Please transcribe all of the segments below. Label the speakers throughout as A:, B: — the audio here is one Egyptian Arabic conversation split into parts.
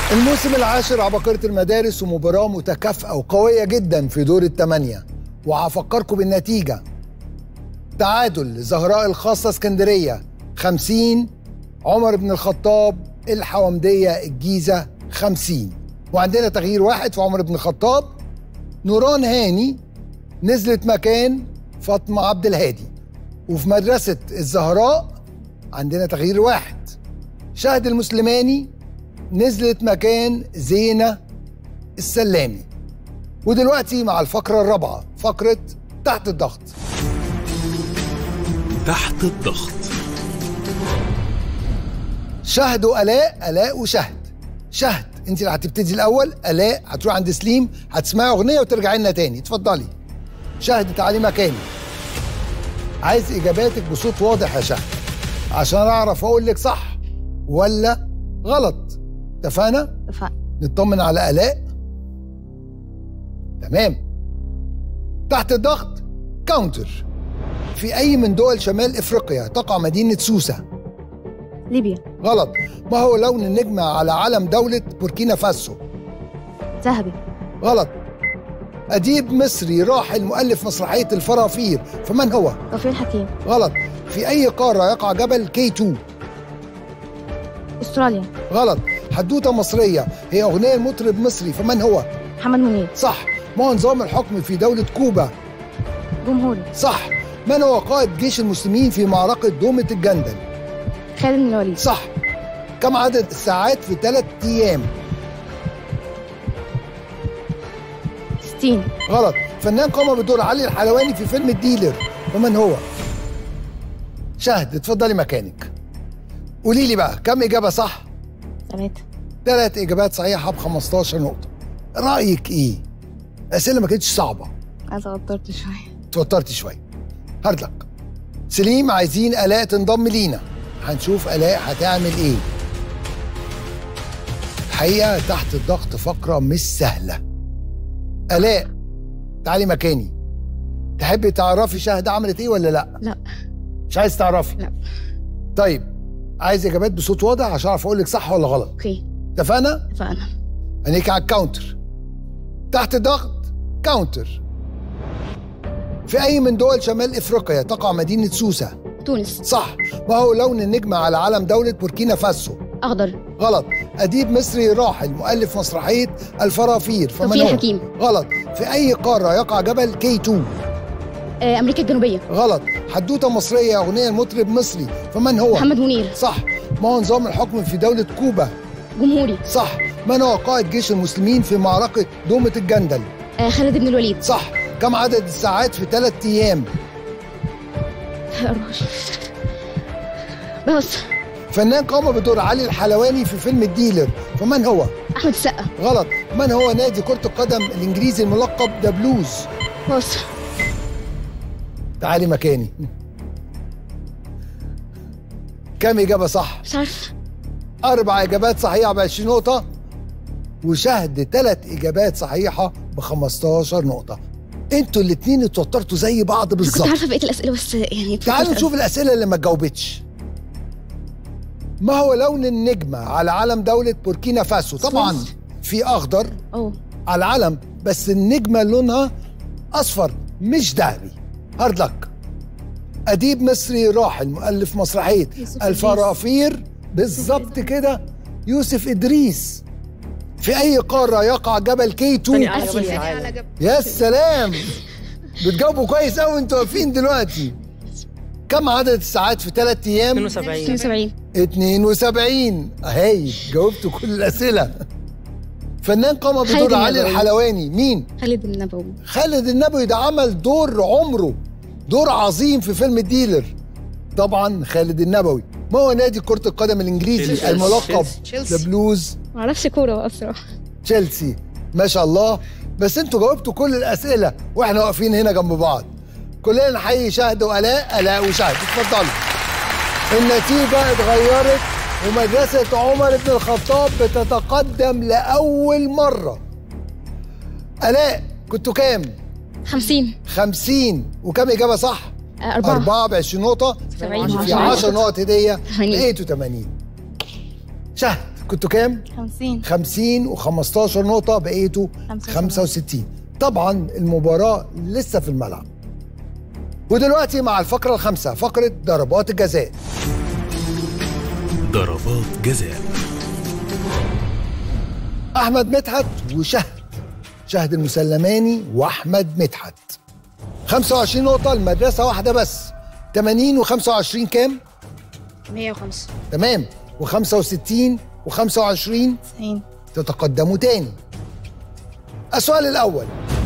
A: الموسم العاشر عباقرة المدارس ومباراة متكافئة وقوية جدا في دور الثمانية وهفكركم بالنتيجة تعادل زهراء الخاصة اسكندرية 50 عمر بن الخطاب الحومدية الجيزة 50 وعندنا تغيير واحد في عمر بن الخطاب نوران هاني نزلت مكان فاطمة عبد الهادي وفي مدرسة الزهراء عندنا تغيير واحد شهد المسلماني نزلت مكان زينة السلامي ودلوقتي مع الفقرة الرابعة فقرة تحت الضغط
B: تحت الضغط
A: شهد وآلاء آلاء وشهد شهد انت اللي هتبتدي الأول آلاء هتروح عند سليم هتسمعي أغنية وترجعي لنا تاني اتفضلي شهد تعالي مكاني عايز إجاباتك بصوت واضح يا شهد عشان أعرف أقول لك صح ولا غلط اتفقنا؟
C: اتفقنا
A: نطمن على آلاء تمام تحت الضغط كاونتر في أي من دول شمال إفريقيا تقع مدينة سوسة
C: ليبيا
A: غلط ما هو لون النجمة على علم دولة بوركينا فاسو
C: ذهبي
A: غلط أديب مصري راحل مؤلف مسرحية الفرافير فمن هو؟
C: توفيق الحكيم
A: غلط في أي قارة يقع جبل كي 2
C: استراليا
A: غلط حدوتة مصرية هي أغنية المطرب مصري فمن هو؟
C: محمد منير
A: صح ما هو نظام الحكم في دولة كوبا؟
C: جمهوري
A: صح من هو قائد جيش المسلمين في معركة دومة الجندل؟
C: خالد بن الوليد
A: صح كم عدد الساعات في ثلاث أيام؟
C: 60
A: غلط فنان قام بدور علي الحلواني في فيلم الديلر ومن هو؟ شهد اتفضلي مكانك قولي لي بقى كم إجابة صح؟
C: ثلاثة
A: ثلاث إجابات صحيحة ب 15 نقطة رأيك إيه؟ الأسئلة ما كانتش صعبة
C: أنا اتوترت شوية
A: توترتي شوية هارد لك سليم عايزين آلاء تنضم لينا هنشوف آلاء هتعمل إيه الحقيقة تحت الضغط فقرة مش سهلة آلاء تعالي مكاني تحبي تعرفي شهد عملت إيه ولا لأ؟
C: لا
A: مش عايز تعرفي؟
C: لا
A: طيب عايز إجابات بصوت واضح عشان أعرف أقول لك صح ولا غلط
C: اوكي
A: اتفقنا؟
C: اتفقنا
A: عينيك على الكاونتر تحت ضغط كاونتر في أي من دول شمال إفريقيا تقع مدينة سوسة؟
C: تونس
A: صح ما هو لون النجمة على علم دولة بوركينا فاسو؟
C: أخضر
A: غلط أديب مصري راحل مؤلف مسرحية الفرافير فمن
C: توفيق
A: هو؟
C: الحكيم.
A: غلط في أي قارة يقع جبل كي 2
C: آه، أمريكا الجنوبية
A: غلط حدوتة مصرية أغنية المطرب مصري فمن هو؟
C: محمد منير
A: صح ما هو نظام الحكم في دولة كوبا؟
C: جمهوري
A: صح من هو قائد جيش المسلمين في معركة دومة الجندل؟
C: آه، خالد بن الوليد
A: صح كم عدد الساعات في ثلاث أيام؟
C: بص
A: فنان قام بدور علي الحلواني في فيلم الديلر فمن هو؟
C: أحمد السقا
A: غلط من هو نادي كرة القدم الإنجليزي الملقب ذا بلوز؟
C: بص
A: تعالي مكاني كم إجابة صح؟
C: مش عارف
A: أربع إجابات صحيحة ب 20 نقطة وشهد ثلاث إجابات صحيحة ب 15 نقطة انتوا الاتنين اتوترتوا زي بعض
C: كنت
A: بالظبط
C: عارفة بقية الأسئلة بس يعني
A: تعالوا نشوف الأسئلة اللي ما جاوبتش ما هو لون النجمة على علم دولة بوركينا فاسو طبعا
C: سويس.
A: في أخضر
C: أوه
A: على العلم بس النجمة لونها أصفر مش ذهبي هارد لك أديب مصري راحل مؤلف مسرحية
C: يوسف
A: الفرافير بالظبط كده يوسف إدريس في أي قارة يقع جبل كي 2
C: آسيا
A: يا سلام بتجاوبوا كويس قوي انتوا واقفين دلوقتي كم عدد الساعات في ثلاث ايام
D: 72
C: 72
A: 72 اهي جاوبتوا كل الاسئله فنان قام
C: خالد
A: بدور علي
C: النبوي.
A: الحلواني مين
C: خالد بن النبوي
A: خالد النبوي ده عمل دور عمره دور عظيم في فيلم الديلر طبعا خالد النبوي ما هو نادي كرة القدم الإنجليزي
D: تشيلسي.
A: الملقب
D: تشيلسي.
A: ذا بلوز
C: معرفش كورة بقى بصراحة
A: تشيلسي ما شاء الله بس انتوا جاوبتوا كل الاسئله واحنا واقفين هنا جنب بعض كلنا نحيي شهد والاء الاء وشهد اتفضلوا النتيجه اتغيرت ومدرسه عمر بن الخطاب بتتقدم لاول مره الاء كنتوا كام
C: 50
A: 50 وكم اجابه صح
C: آه، أربعة
A: أربعة ب 20 نقطة
C: سبعين.
A: في 10 نقط هدية
C: ثمانين.
A: بقيتوا 80 شهد كنتوا كام؟
C: 50
A: 50 و15 نقطة بقيتوا 65 طبعا المباراة لسه في الملعب ودلوقتي مع الفقرة الخامسة فقرة ضربات الجزاء
B: ضربات جزاء
A: أحمد مدحت وشهد شهد المسلماني وأحمد مدحت 25 نقطة المدرسة واحدة بس 80 و25 كام؟
C: 105
A: تمام و65 و25
C: 90
A: تتقدموا تاني السؤال الأول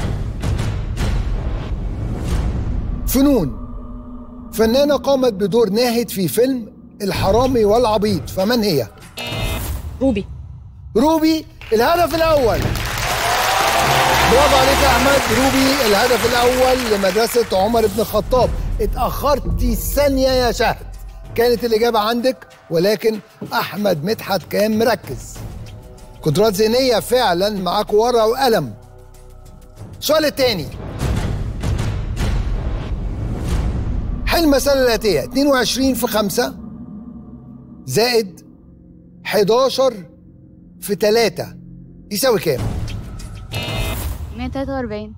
A: فنون فنانة قامت بدور ناهد في فيلم الحرامي والعبيط فمن هي؟
C: روبي
A: روبي الهدف الأول برافو عليك يا أحمد روبي الهدف الأول لمدرسة عمر بن الخطاب اتأخرتي ثانية يا شهد كانت الإجابة عندك ولكن أحمد مدحت كان مركز قدرات ذهنية فعلا معاك ورقة وقلم السؤال التاني حل المسألة الآتية 22 في 5 زائد 11 في 3 يساوي كام؟
C: 143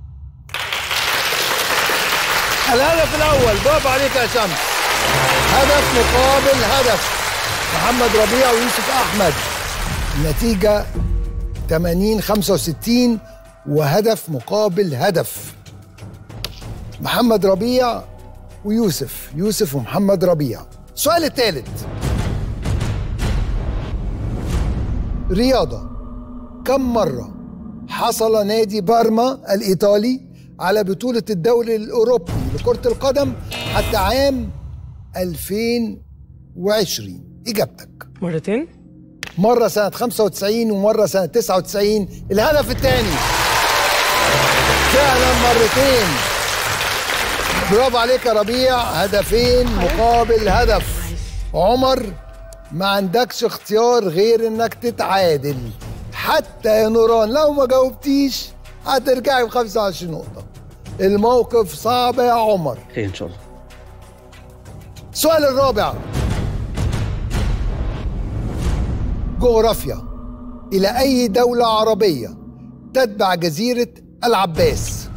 A: الهدف الأول برافو عليك يا شمس هدف مقابل هدف محمد ربيع ويوسف أحمد النتيجة 80 65 وهدف مقابل هدف محمد ربيع ويوسف يوسف ومحمد ربيع السؤال الثالث رياضة كم مرة حصل نادي بارما الإيطالي على بطولة الدوري الأوروبي لكرة القدم حتى عام 2020 إجابتك
D: مرتين
A: مرة سنة 95 ومرة سنة 99 الهدف الثاني فعلا مرتين برافو عليك يا ربيع هدفين مقابل هدف عمر ما عندكش اختيار غير انك تتعادل حتى يا نوران لو ما جاوبتيش هترجعي ب 25 نقطة الموقف صعب يا عمر
E: خير ان شاء الله
A: السؤال الرابع جغرافيا إلى أي دولة عربية تتبع جزيرة العباس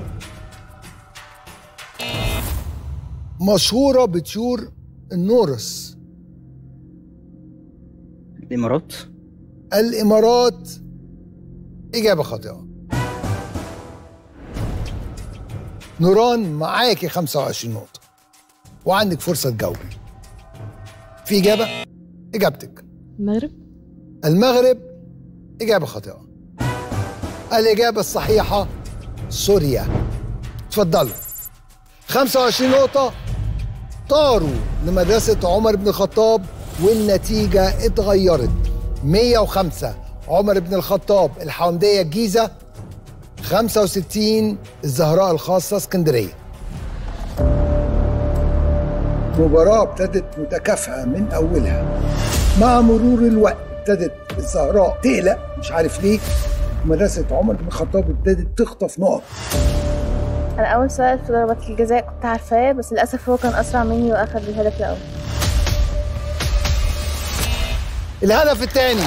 A: مشهورة بطيور النورس
E: الامارات
A: الإمارات إجابة خاطئة نوران معاكي 25 نقطة وعندك فرصة تجاوبي في إجابة؟ إجابتك
C: المغرب
A: المغرب إجابة خاطئة الإجابة الصحيحة سوريا اتفضلوا 25 نقطة طاروا لمدرسة عمر بن الخطاب والنتيجة اتغيرت 105 عمر بن الخطاب الحومدية الجيزة 65 الزهراء الخاصة اسكندرية مباراة ابتدت متكافئة من أولها مع مرور الوقت ابتدت الزهراء تقلق مش عارف ليه مدرسة عمر بن الخطاب ابتدت تخطف نقط
F: انا اول سؤال في ضربات الجزاء كنت عارفاه بس للاسف هو كان اسرع مني واخد الهدف الاول
A: الهدف الثاني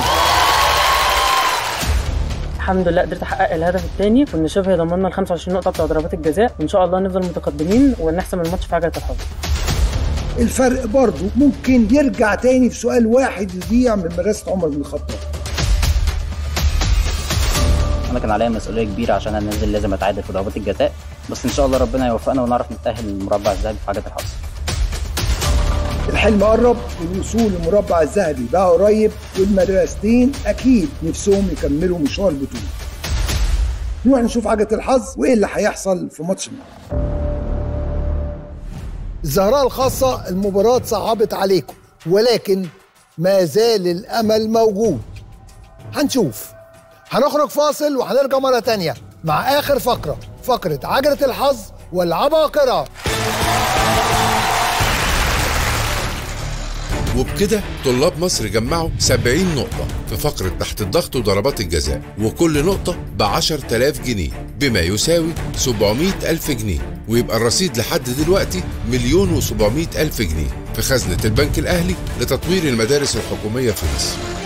D: الحمد لله قدرت احقق الهدف الثاني كنا شبه ضمننا ال 25 نقطه بتوع ضربات الجزاء وان شاء الله نفضل متقدمين ونحسم الماتش في عجله الحظ
A: الفرق برضه ممكن يرجع تاني في سؤال واحد يضيع من مدرسة عمر بن الخطاب
E: انا كان عليا مسؤوليه كبيره عشان انزل لازم اتعادل في ضربات الجزاء بس ان شاء الله ربنا يوفقنا ونعرف نتاهل للمربع الذهبي في عجله الحظ
A: الحلم قرب الوصول للمربع الذهبي بقى قريب والمدرستين اكيد نفسهم يكملوا مشوار البطوله نروح نشوف عجله الحظ وايه اللي هيحصل في ماتش النهارده الزهراء الخاصه المباراه صعبت عليكم ولكن ما زال الامل موجود هنشوف هنخرج فاصل وهنرجع مره تانية مع اخر فقره فقره عجله الحظ والعباقره
G: وبكده طلاب مصر جمعوا 70 نقطة في فقرة تحت الضغط وضربات الجزاء وكل نقطة ب 10000 جنيه بما يساوي 700 ألف جنيه ويبقى الرصيد لحد دلوقتي مليون و700 ألف جنيه في خزنة البنك الأهلي لتطوير المدارس الحكومية في مصر